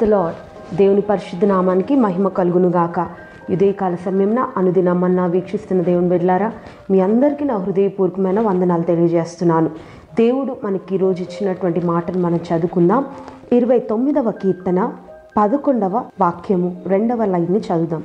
lord దేవుని పరిశుద్ధ నామానికి మహిమ కలుగునుగాక ఉదయకాల సమయంన అనుదినమన్నా వీక్షిస్తున్న దేవుని బిడ్డలారా మీ అందరికీ నా హృదయపూర్వకమైన వందనాలు తెలియజేస్తున్నాను దేవుడు మనకి ఈరోజు ఇచ్చినటువంటి మాటను మనం చదువుకుందాం ఇరవై తొమ్మిదవ కీర్తన పదకొండవ వాక్యము రెండవ లైన్ని చదువుదాం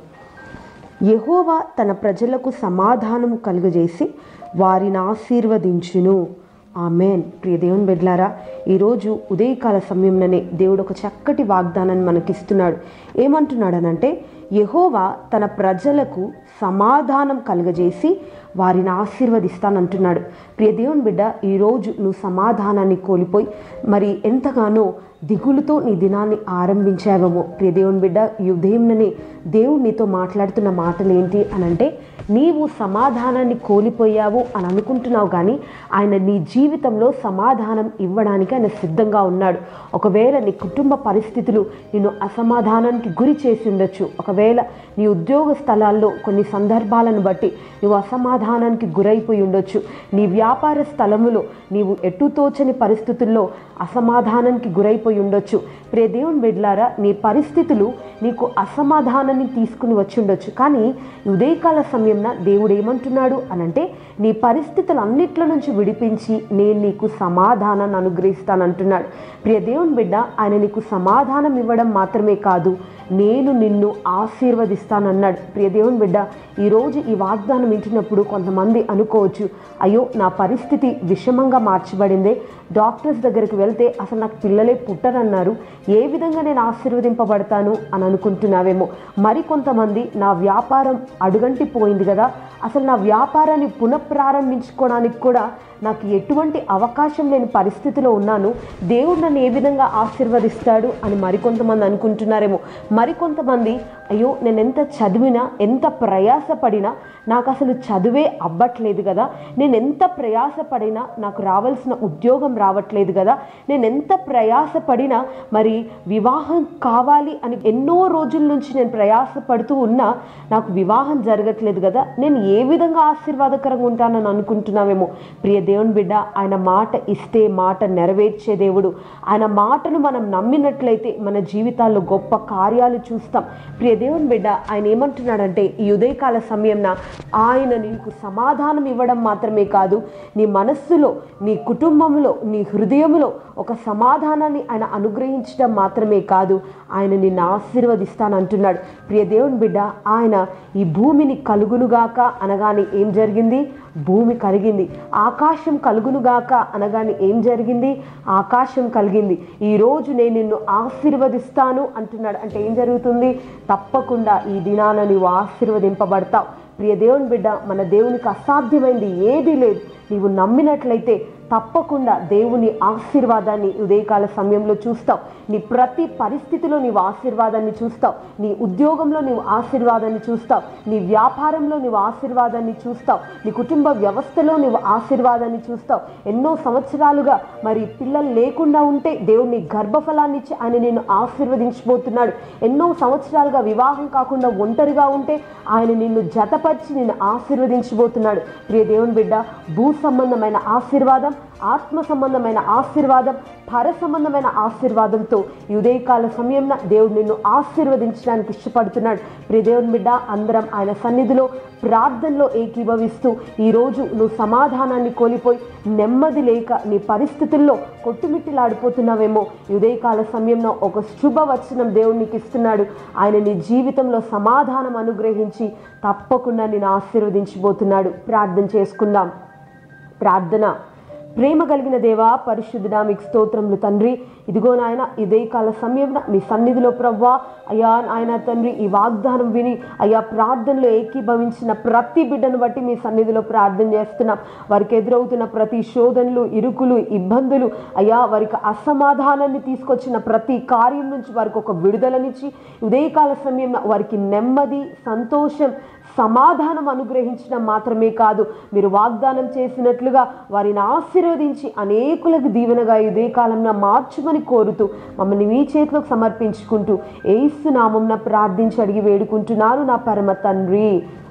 యెహోవా తన ప్రజలకు సమాధానము కలుగజేసి వారిని ఆశీర్వదించును ఆమెన్ ప్రియ దేవుని బిడ్లారా ఈరోజు ఉదయకాల సమయంలోనే దేవుడు ఒక చక్కటి వాగ్దానాన్ని మనకిస్తున్నాడు ఏమంటున్నాడనంటే యెహోవా తన ప్రజలకు సమాధానం కలుగజేసి వారిని ఆశీర్వదిస్తానంటున్నాడు ప్రియ దేవుని బిడ్డ ఈరోజు నువ్వు సమాధానాన్ని కోల్పోయి మరి ఎంతగానో దిగులుతో నీ దినాన్ని ఆరంభించావేమో ప్రియ దేవుని బిడ్డ ఈ ఉదయంలోనే దేవుడు నీతో మాట్లాడుతున్న మాటలు ఏంటి అని అంటే నీవు సమాధానాన్ని కోల్పోయావు అని అనుకుంటున్నావు కానీ ఆయన నీ జీవితంలో సమాధానం ఇవ్వడానికి ఆయన సిద్ధంగా ఉన్నాడు ఒకవేళ నీ కుటుంబ పరిస్థితులు నిన్ను అసమాధానానికి గురి చేసి ఉండొచ్చు ఒకవేళ నీ ఉద్యోగ స్థలాల్లో కొన్ని సందర్భాలను బట్టి నువ్వు అసమాధానానికి గురైపోయి ఉండొచ్చు నీ వ్యాపార స్థలములో నీవు ఎటుతోచని పరిస్థితుల్లో అసమాధానానికి గురైపోయి ఉండొచ్చు ప్రే దేవుని బిడ్లారా నీ పరిస్థితులు నీకు అసమాధానాన్ని తీసుకుని వచ్చి ఉండొచ్చు కానీ ఉదయకాల సమయంన దేవుడు ఏమంటున్నాడు అనంటే నీ పరిస్థితులన్నిట్ల నుంచి విడిపించి నేను నీకు సమాధానాన్ని అనుగ్రహిస్తానంటున్నాడు ప్రియ దేవుని బిడ్డ ఆయన నీకు సమాధానం ఇవ్వడం మాత్రమే కాదు నేను నిన్ను ఆశీర్వదిస్తానన్నాడు ప్రియ దేవుని బిడ్డ ఈరోజు ఈ వాగ్దానం వింటున్నప్పుడు కొంతమంది అనుకోవచ్చు అయ్యో నా పరిస్థితి విషమంగా మార్చబడిందే డాక్టర్స్ దగ్గరికి వెళ్తే అసలు నాకు పిల్లలే పుట్టరన్నారు ఏ విధంగా నేను ఆశీర్వదింపబడతాను అని అనుకుంటున్నావేమో మరికొంతమంది నా వ్యాపారం అడుగంటి పోయింది కదా అసలు నా వ్యాపారాన్ని పునఃప్రారంభించుకోవడానికి కూడా నాకు ఎటువంటి అవకాశం లేని పరిస్థితిలో ఉన్నాను దేవుడు నన్ను ఏ విధంగా ఆశీర్వదిస్తాడు అని మరికొంతమంది అనుకుంటున్నారేమో మరికొంతమంది అయ్యో నేను ఎంత చదివినా ఎంత ప్రయాసపడినా నాకు అసలు చదువే అవ్వట్లేదు కదా నేను ఎంత ప్రయాసపడినా నాకు రావాల్సిన ఉద్యోగం రావట్లేదు కదా నేను ఎంత ప్రయాసపడినా మరి వివాహం కావాలి అని ఎన్నో రోజుల నుంచి నేను ప్రయాసపడుతూ ఉన్నా నాకు వివాహం జరగట్లేదు కదా నేను ఏ విధంగా ఆశీర్వాదకరంగా ఉంటానని అనుకుంటున్నావేమో ప్రియ దేవుని బిడ్డ ఆయన మాట ఇస్తే మాట నెరవేర్చే దేవుడు ఆయన మాటను మనం నమ్మినట్లయితే మన జీవితాల్లో గొప్ప కార్యాలు చూస్తాం ప్రియ దేవుని బిడ్డ ఆయన ఏమంటున్నాడంటే ఈ ఉదయకాల సమయంన ఆయన నీకు సమాధానం ఇవ్వడం మాత్రమే కాదు నీ మనస్సులో నీ కుటుంబంలో నీ హృదయంలో ఒక సమాధానాన్ని ఆయన అనుగ్రహించడం మాత్రమే కాదు ఆయన నిన్ను ఆశీర్వదిస్తానంటున్నాడు ప్రియ దేవుని బిడ్డ ఆయన ఈ భూమిని కలుగునుగాక అనగానే ఏం జరిగింది భూమి కలిగింది ఆకాశం కలుగునుగాక అనగానే ఏం జరిగింది ఆకాశం కలిగింది ఈరోజు నేను నిన్ను ఆశీర్వదిస్తాను అంటున్నాడు అంటే ఏం జరుగుతుంది తప్పకుండా ఈ దినాన నీవు ఆశీర్వదింపబడతావు ప్రియ దేవుని బిడ్డ మన దేవునికి అసాధ్యమైంది ఏదీ లేదు నీవు నమ్మినట్లయితే తప్పకుండా దేవుని ఆశీర్వాదాన్ని ఉదయకాల సమయంలో చూస్తావు నీ ప్రతి పరిస్థితిలో నీవు ఆశీర్వాదాన్ని చూస్తావు నీ ఉద్యోగంలో నీవు ఆశీర్వాదాన్ని చూస్తావు నీ వ్యాపారంలో నీవు ఆశీర్వాదాన్ని చూస్తావు నీ కుటుంబ వ్యవస్థలో నీవు ఆశీర్వాదాన్ని చూస్తావు ఎన్నో సంవత్సరాలుగా మరి పిల్లలు లేకుండా ఉంటే దేవుని గర్భఫలాన్ని ఇచ్చి ఆయన నిన్ను ఆశీర్వదించబోతున్నాడు ఎన్నో సంవత్సరాలుగా వివాహం కాకుండా ఒంటరిగా ఉంటే ఆయన నిన్ను జతపరిచి నిన్ను ఆశీర్వదించబోతున్నాడు ప్రియ దేవుని బిడ్డ భూ సంబంధమైన ఆశీర్వాదం ఆత్మ సంబంధమైన ఆశీర్వాదం పర సంబంధమైన ఆశీర్వాదంతో ఈ ఉదయకాల సమయంలో దేవుడు నిన్ను ఆశీర్వదించడానికి ఇష్టపడుతున్నాడు ప్రియ దేవుని బిడ్డ అందరం ఆయన సన్నిధిలో ప్రార్థనలో ఏకీభవిస్తూ ఈరోజు నువ్వు సమాధానాన్ని కోల్పోయి నెమ్మది లేక నీ పరిస్థితుల్లో కొట్టుమిట్టిలాడిపోతున్నావేమో ఈ ఉదయకాల సమయంలో ఒక శుభవచనం దేవుడు నీకు ఇస్తున్నాడు ఆయన నీ జీవితంలో సమాధానం అనుగ్రహించి తప్పకుండా నేను ఆశీర్వదించబోతున్నాడు ప్రార్థన చేసుకుందాం ప్రార్థన ప్రేమ కలిగిన దేవా పరిశుద్ధుడా మీకు స్తోత్రములు తండ్రి ఇదిగో నాయన ఇదే కాల సమయంలో మీ సన్నిధిలో ప్రవ్వా అయ్యా ఆయన తండ్రి ఈ వాగ్దానం విని అయ్యా ప్రార్థనలో ఏకీభవించిన ప్రతి బిడ్డను బట్టి మీ సన్నిధిలో ప్రార్థన చేస్తున్నాం వారికి ఎదురవుతున్న ప్రతి శోధనలు ఇరుకులు ఇబ్బందులు అయ్యా వారికి అసమాధానాన్ని తీసుకొచ్చిన ప్రతి కార్యం నుంచి వారికి ఒక విడుదలనిచ్చి ఉదయకాల సమయంలో వారికి నెమ్మది సంతోషం సమాధానం అనుగ్రహించడం మాత్రమే కాదు మీరు వాగ్దానం చేసినట్లుగా వారిని ఆశీర్వదించి అనేకులకు దీవెనగా ఇదే కాలంలో మార్చుమని కోరుతూ మమ్మల్ని మీ చేతిలోకి సమర్పించుకుంటూ ఏసు నామంన ప్రార్థించి అడిగి వేడుకుంటున్నాను నా పరమ తండ్రి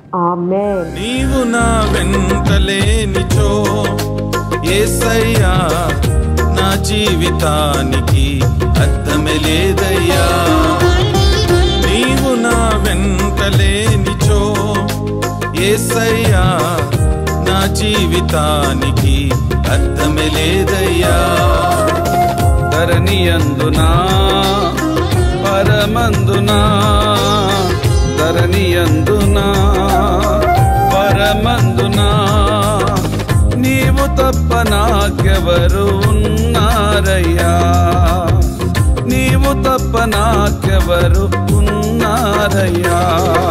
ఆమెన్ నీవు నా వెంట లేనిచో ఏసయ్యా నా జీవితానికి అర్థమే లేదయ్యా నీవు నా వెంట లేనిచో ఏసయ్యా నా జీవితానికి అర్థమే లేదయ్యా ధరణి అందునా పరమందునా ధరణి అందునా పరమందునా నీవు తప్ప నాకెవరు ఉన్నారయ్యా నీవు తప్ప నాకెవరు ఉన్నారయ్యా